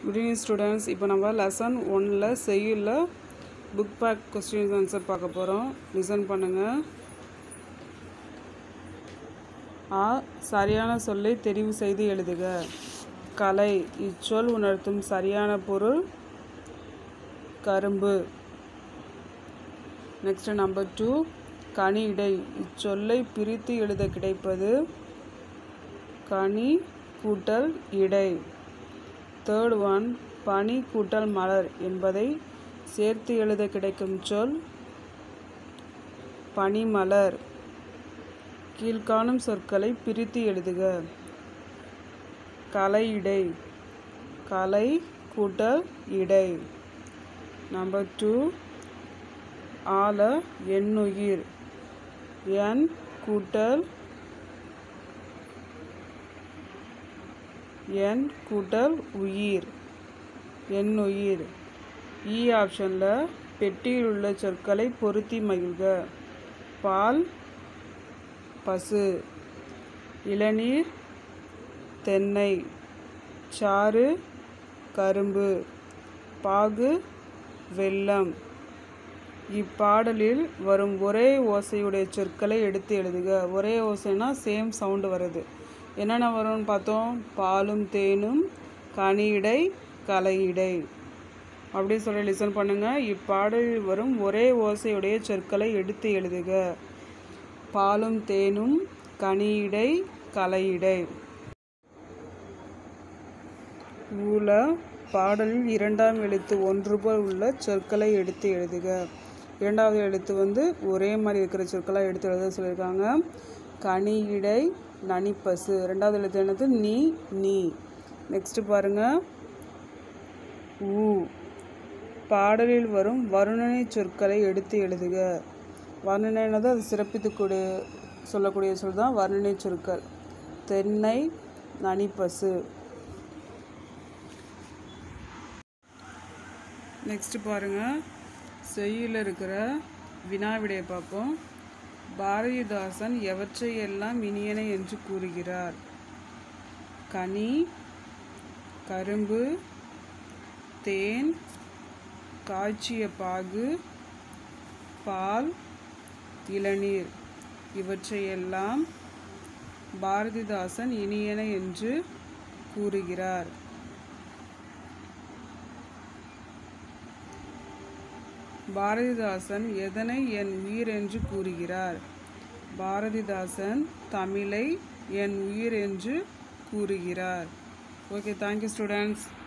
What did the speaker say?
good evening students இப்போ நம்ம lesson ஒன்னில் செய்யுள்ள புக் பேக் கொஸ்டின்ஸ் ஆன்சர் பார்க்க போகிறோம் லிசன் பண்ணுங்கள் ஆ சரியான சொல்லை தெரிவு செய்து எழுதுக கலை இச்சொல் உணர்த்தும் சரியான பொருள் கரும்பு நெக்ஸ்ட் நம்பர் டூ கனி இடை இச்சொல்லை பிரித்து எழுத கிடைப்பது கனி கூட்டல் இடை தேர்ட் ஒன் பனி கூட்டல் மலர் என்பதை சேர்த்து எழுத கிடைக்கும் சொல் பனிமலர் கீழ்காணும் சொற்களை பிரித்து எழுதுக கலை இடை கலை கூட்டல் இடை நம்பர் டூ ஆல எண்ணுயிர் எண் கூட்டல் எண் கூட்டல் உயிர் எண்ணுயிர் இ ஆப்ஷனில் பெட்டியில் உள்ள சொற்களை பொருத்தி மகிழ்க பால் பசு இளநீர் தென்னை சாறு கரும்பு பாகு வெல்லம் இப்பாடலில் வரும் ஒரே ஓசையுடைய சொற்களை எடுத்து எழுதுக ஒரே ஓசைனா சேம் சவுண்டு வருது என்னென்ன வரும்னு பார்த்தோம் பாலும் தேனும் கனியிடை கலையிடை அப்படி சொல்லி லிசன் பண்ணுங்க இப்பாடலில் வரும் ஒரே ஓசையுடைய சொற்களை எடுத்து எழுதுக பாலும் தேனும் கனியிடை கலையிடை ஊல பாடலில் இரண்டாம் எழுத்து ஒன்று போல் உள்ள சொற்களை எடுத்து எழுதுக இரண்டாவது எழுத்து வந்து ஒரே மாதிரி இருக்கிற சொற்களாக எடுத்து எழுத சொல்லியிருக்காங்க கனியிடை நனிப்பசு ரெண்டாவது எழுத்து என்னது நீ நீ நெக்ஸ்ட் பாருங்க ஊ பாடலில் வரும் வருணனை சொற்களை எடுத்து எழுதுக வர்ணனைனது அது சிறப்பித்துக்கூடிய சொல்லக்கூடிய சொல் தான் வர்ணனை சொற்கள் தென்னை நனிப்பசு நெக்ஸ்ட் பாருங்க செய்யுள்ள இருக்கிற வினாவிடையை பார்ப்போம் பாரதிதாசன் எவற்றையெல்லாம் இனியன என்று கூறுகிறார் கனி கரும்பு தேன் காய்ச்சிய பாகு பால் இளநீர் இவற்றையெல்லாம் பாரதிதாசன் இனியன என்று கூறுகிறார் பாரதிதாசன் எதனை என் உயிர் என்று கூறுகிறார் பாரதிதாசன் தமிழை என் உயிர் என்று கூறுகிறார் ஓகே தேங்க்யூ ஸ்டூடெண்ட்ஸ்